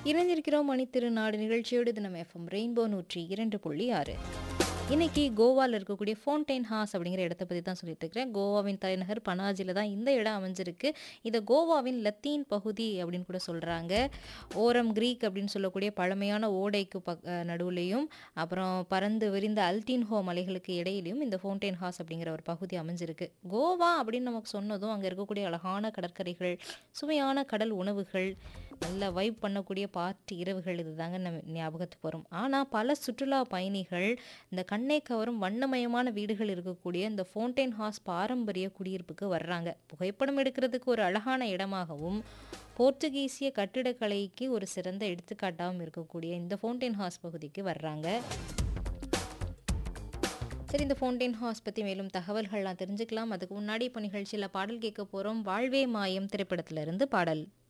இணைந்திருக்கிறோம் மணித்திருநாடு நிகழ்ச்சியோடு இது நம்ம எஃப்எம் ரெயின்போ நூற்றி இரண்டு புள்ளி ஆறு இன்னைக்கு கோவாவில் இருக்கக்கூடிய ஃபோன்டைன் ஹாஸ் அப்படிங்கிற இடத்த பற்றி தான் சொல்லிட்டு இருக்கிறேன் கோவாவின் தலைநகர் பனாஜியில் தான் இந்த இடம் அமைஞ்சிருக்கு இதை கோவாவின் லத்தீன் பகுதி அப்படின்னு கூட சொல்கிறாங்க ஓரம் கிரீக் அப்படின்னு சொல்லக்கூடிய பழமையான ஓடைக்கு பக் நடுவுலையும் அப்புறம் பறந்து விரிந்த அல்டின்ஹோ மலைகளுக்கு இடையிலையும் இந்த ஃபோன்டைன் ஹாஸ் அப்படிங்கிற ஒரு பகுதி அமைஞ்சிருக்கு கோவா அப்படின்னு நமக்கு சொன்னதும் அங்கே இருக்கக்கூடிய அழகான கடற்கரைகள் சுவையான கடல் உணவுகள் நல்ல வைப் பண்ணக்கூடிய பார்ட்டி இரவுகள் இதுதாங்க நம்ம ஞாபகத்துக்கு வரும் ஆனால் பல சுற்றுலா பயணிகள் இந்த கண்ணை கவரும் வண்ணமயமான வீடுகள் இருக்கக்கூடிய இந்த ஃபோன்டைன் ஹாஸ் பாரம்பரிய குடியிருப்புக்கு வர்றாங்க புகைப்படம் எடுக்கிறதுக்கு ஒரு அழகான இடமாகவும் போர்ச்சுகீசிய கட்டிடக்கலைக்கு ஒரு சிறந்த எடுத்துக்காட்டாகவும் இருக்கக்கூடிய இந்த ஃபோன்டைன் ஹாஸ் பகுதிக்கு வர்றாங்க சரி இந்த ஃபோன்டைன் ஹாஸ் பற்றி மேலும் தகவல்கள்லாம் தெரிஞ்சுக்கலாம் அதுக்கு முன்னாடி இப்போ நிகழ்ச்சியில் பாடல் கேட்க போகிறோம் வாழ்வே மாயம் திரைப்படத்திலிருந்து பாடல்